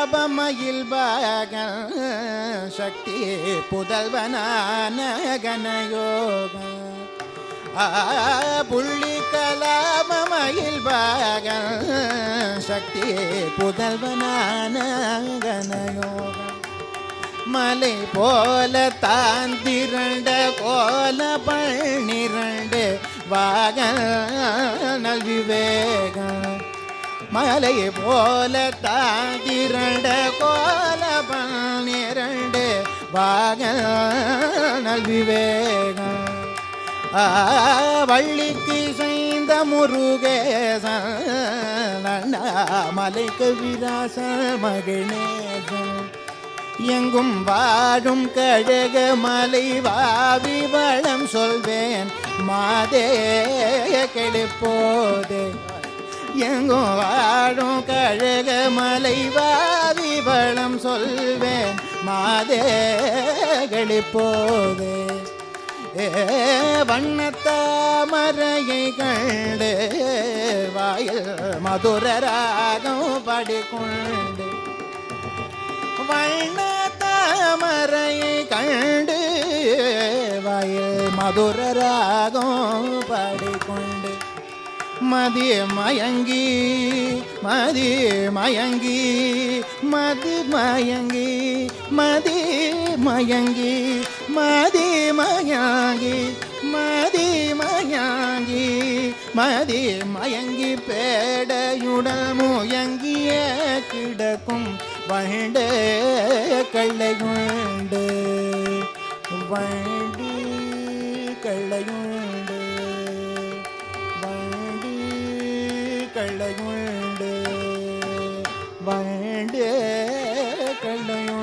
கலாபமயில் பாக சக்தி புதல்வனான கனயோக ஆ புள்ளி கலாபமயில் பாக சக்தி புதல்வனான கனயோகம் மலை போல தாந்திரண்ட கோல பன்னிரண்டு வாகனல் விவேகம் மலை போல தாந்திரண்ட கோல பன்னிரண்டு வாகனல் விவேகம் ஆ, வள்ளிக்கு செய்த முருகேசன் மலைக்கு விராச மகிழ்நேசன் எங்கும் வாழும் கழக மலை வாவி வளம் சொல்வேன் மாதே கெளிப்போதே எங்கும் வாழும் கழக மலை வாவி வளம் சொல்வேன் மாதே கெளிப்போதே ஏ வண்ணத்தாமரையை கண்டு வாயில் மதுர ராகம் பாடிக்கொண்டு வண்ண தாமரையை கண்டு வயல் மதுர ராகம் பாடிக்கொண்டு மதி மயங்கி மதி மயங்கி மதி மயங்கி மதி மயங்கி மதி மயங்கி மதி மயங்கி மதி மயங்கி பேடையுடல் முயங்கிய கிடக்கும் வண்டு கள்ளையுண்டு வண்டு கள்ளையுண்டு வண்டு கள்ளையுண்டு வண்டு கள்ளையுண்டு